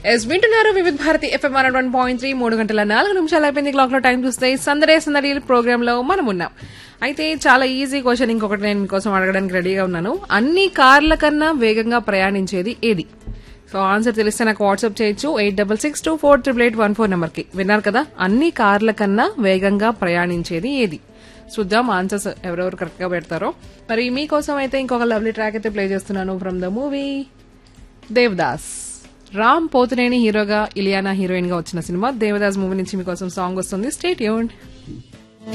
yes వింటున్నారు Vividh Bharati FM one point three మూడు గంటల నాలుగు నిమిషాలు అయిపోయింది క్లాక్ లో టైం చూస్తే సందడే సందడి ప్రోగ్రామ్ లో మనం ఉన్నాం అయితే చాలా ఈజీ క్వశ్చన్ ఇంకొకటి నేను మీకోసం అడగడానికి రెడీగా ఉన్నాను అన్ని కార్ల కన్నా వేగంగా ప్రయాణించేది ఏది సో ఆన్సర్ తెలిస్తే నాకు వాట్సాప్ చేయొచ్చు eight double six two four triple eight one four number కి విన్నారు కదా అన్ని కార్ల కన్నా వేగంగా ప్రయాణించేది ఏది చూద్దాం ఆన్సర్స్ ఎవరెవరు కరెక్ట్ గా పెడతారో మరి మీకోసం అయితే ఇంకొక లవ్లీ ట్రాక్ అయితే ప్లే చేస్తున్నాను from the movie Devadas Ram Pothineni హీరోగా ఇలియానా హీరోయిన్ గా వచ్చిన సినిమా దేవదాస్ మూవీ నుంచి మీకోసం సాంగ్ వస్తుంది స్టేట్ యూన్